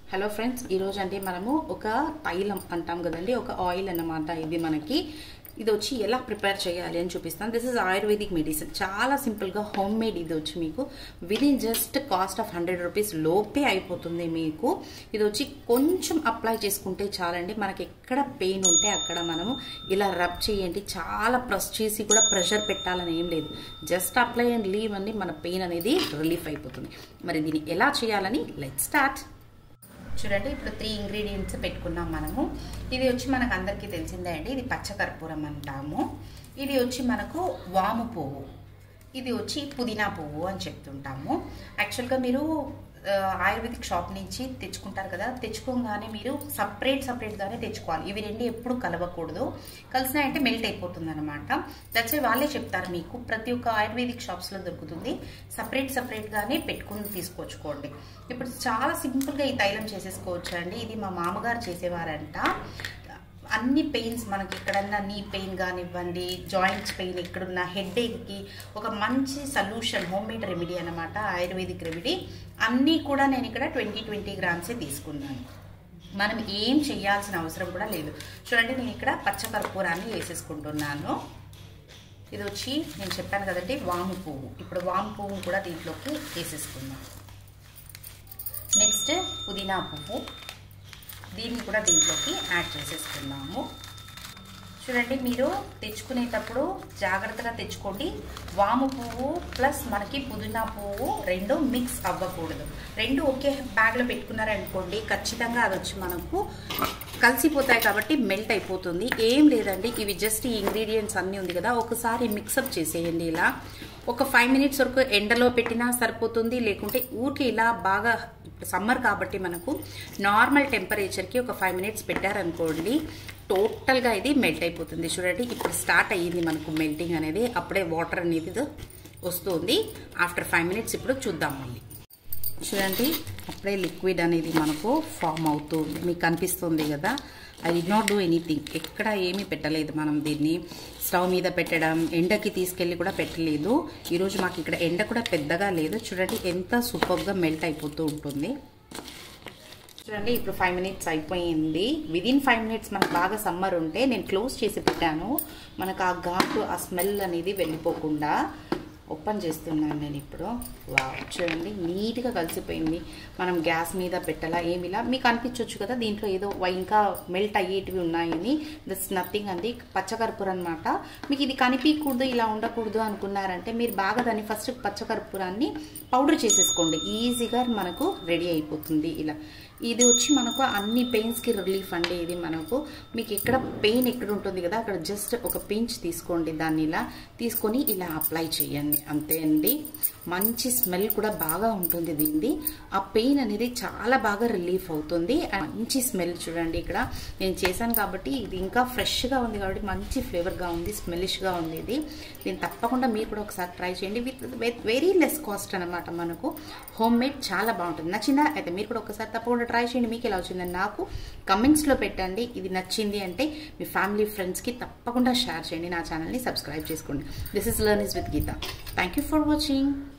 hello friends ఈరోజు అంటే మనము ఒక తైలం అంటాం కదండి ఒక ఆయిల్ అన్నమాట ఇది మనకి ఇది వచ్చి ఎలా ప్రిపేర్ చేయాలి అని చూపిస్తాను దిస్ ఇస్ ఆయుర్వేదిక్ మెడిసిన్ చాలా సింపుల్గా హోమ్ మేడ్ ఇది వచ్చి మీకు within just cost of hundred rupees లోపే అయిపోతుంది మీకు ఇది వచ్చి కొంచెం అప్లై చేసుకుంటే చాలండి మనకి ఎక్కడ పెయిన్ ఉంటే అక్కడ మనము ఇలా రబ్ చేయండి చాలా ప్రెస్ చేసి కూడా ప్రెషర్ పెట్టాలని ఏం లేదు జస్ట్ అప్లై అండ్ లీవ్ అండి మన పెయిన్ అనేది రిలీఫ్ అయిపోతుంది మరి దీన్ని ఎలా చేయాలని లెట్ స్టార్ట్ చూడండి ఇప్పుడు త్రీ ఇంగ్రీడియంట్స్ పెట్టుకున్నాం మనము ఇది వచ్చి మనకు అందరికీ తెలిసిందే అండి ఇది పచ్చకర్పూరం అంటాము ఇది వచ్చి మనకు వాము పువ్వు ఇది వచ్చి పుదీనా పువ్వు అని చెప్తుంటాము యాక్చువల్గా మీరు ఆయుర్వేదిక్ షాప్ నుంచి తెచ్చుకుంటారు కదా తెచ్చుకోగానే మీరు సపరేట్ సపరేట్గానే తెచ్చుకోవాలి ఇవి రెండు ఎప్పుడు కలవకూడదు కలిసినాయంటే మెల్ట్ అయిపోతుంది అనమాట దట్స్ వాళ్ళే చెప్తారు మీకు ప్రతి ఒక్క ఆయుర్వేదిక్ షాప్స్లో దొరుకుతుంది సపరేట్ సపరేట్గానే పెట్టుకుని తీసుకొచ్చుకోండి ఇప్పుడు చాలా సింపుల్గా ఈ తైలం చేసేసుకోవచ్చు అండి ఇది మా మామగారు చేసేవారంట అన్ని పెయిన్స్ మనకి ఎక్కడన్నా నీ పెయిన్ కానివ్వండి జాయింట్స్ పెయిన్ ఎక్కడున్న హెడ్ ఏక్కి ఒక మంచి సొల్యూషన్ హోమ్ మేడ్ రెమెడీ అనమాట ఆయుర్వేదిక్ రెమెడీ అన్నీ కూడా నేను ఇక్కడ ట్వంటీ ట్వంటీ గ్రామ్సే తీసుకున్నాను మనం ఏం చేయాల్సిన అవసరం కూడా లేదు చూడండి నేను ఇక్కడ పచ్చకర్పూరాన్ని వేసేసుకుంటున్నాను ఇది వచ్చి నేను చెప్పాను కదండి వాము పువ్వు ఇప్పుడు వాము పువ్వు కూడా దీంట్లోకి వేసేసుకుందాం నెక్స్ట్ పుదీనా పువ్వు దీన్ని కూడా దీంట్లోకి యాడ్ చేసేసుకున్నాము చూడండి మీరు తెచ్చుకునేటప్పుడు జాగ్రత్తగా తెచ్చుకోండి వాము పువ్వు ప్లస్ మనకి పుదీనా పువ్వు రెండు మిక్స్ అవ్వకూడదు రెండు ఒకే బ్యాగ్లో పెట్టుకున్నారనుకోండి ఖచ్చితంగా అది వచ్చి మనకు కలిసిపోతాయి కాబట్టి మెల్ట్ అయిపోతుంది ఏం లేదండి ఇవి జస్ట్ ఈ ఇంగ్రీడియంట్స్ అన్నీ ఉంది కదా ఒకసారి మిక్సప్ చేసేయండి ఇలా ఒక ఫైవ్ మినిట్స్ వరకు ఎండలో పెట్టినా సరిపోతుంది లేకుంటే ఊరికి ఇలా బాగా సమ్మర్ కాబట్టి మనకు నార్మల్ టెంపరేచర్కి ఒక ఫైవ్ మినిట్స్ పెట్టారనుకోండి టోటల్గా ఇది మెల్ట్ అయిపోతుంది చూడండి ఇప్పుడు స్టార్ట్ అయ్యింది మనకు మెల్టింగ్ అనేది అప్పుడే వాటర్ అనేది వస్తుంది ఆఫ్టర్ ఫైవ్ మినిట్స్ ఇప్పుడు చూద్దాం మళ్ళీ చూడండి అప్పుడే లిక్విడ్ అనేది మనకు ఫామ్ అవుతుంది మీకు కనిపిస్తుంది కదా I did not do anything ఎక్కడ ఏమీ పెట్టలేదు మనం దీన్ని స్టవ్ మీద పెట్టడం ఎండకి తీసుకెళ్ళి కూడా పెట్టలేదు ఈరోజు మాకు ఇక్కడ ఎండ కూడా పెద్దగా లేదు చూడండి ఎంత సూపర్గా మెల్ట్ అయిపోతూ ఉంటుంది చూడండి ఇప్పుడు ఫైవ్ మినిట్స్ అయిపోయింది విదిన్ ఫైవ్ మినిట్స్ మనకు బాగా సమ్మర్ ఉంటే నేను క్లోజ్ చేసి పెట్టాను మనకు ఆ ఘాటు ఆ స్మెల్ అనేది వెళ్ళిపోకుండా ఓపెన్ చేస్తున్నాను నేను ఇప్పుడు వా చూడండి నీట్గా కలిసిపోయింది మనం గ్యాస్ మీద పెట్టాలా ఏమిలా మీకు అనిపించవచ్చు కదా దీంట్లో ఏదో ఇంకా మెల్ట్ అయ్యేటివి ఉన్నాయని దిస్ నథింగ్ అండి పచ్చకర్పూరం అనమాట మీకు ఇది కనిపించకూడదు ఇలా ఉండకూడదు అనుకున్నారంటే మీరు బాగా దాన్ని ఫస్ట్ పచ్చకర్పూరాన్ని పౌడర్ చేసేసుకోండి ఈజీగా మనకు రెడీ అయిపోతుంది ఇలా ఇది వచ్చి మనకు అన్ని పెయిన్స్కి రిలీఫ్ అండి ఇది మనకు మీకు ఎక్కడ పెయిన్ ఎక్కడ ఉంటుంది కదా అక్కడ జస్ట్ ఒక పించ్ తీసుకోండి దాన్ని ఇలా తీసుకొని ఇలా అప్లై చేయండి అంతే అండి మంచి స్మెల్ కూడా బాగా ఉంటుంది దీన్ని ఆ పెయిన్ అనేది చాలా బాగా రిలీఫ్ అవుతుంది మంచి స్మెల్ చూడండి ఇక్కడ నేను చేశాను కాబట్టి ఇది ఇంకా ఫ్రెష్గా ఉంది కాబట్టి మంచి ఫ్లేవర్గా ఉంది స్మెలిష్గా ఉంది ఇది దీన్ని తప్పకుండా మీరు కూడా ఒకసారి ట్రై చేయండి విత్ వెరీ లెస్ కాస్ట్ అనమాట మనకు హోమ్ మేడ్ చాలా బాగుంటుంది నచ్చిందా అయితే మీరు కూడా ఒకసారి తప్పకుండా ట్రై చేయండి మీకు ఎలా వచ్చిందని నాకు కమెంట్స్లో పెట్టండి ఇది నచ్చింది అంటే మీ ఫ్యామిలీ ఫ్రెండ్స్కి తప్పకుండా షేర్ చేయండి నా ఛానల్ని సబ్స్క్రైబ్ చేసుకోండి this is learn is with Geetha thank you for watching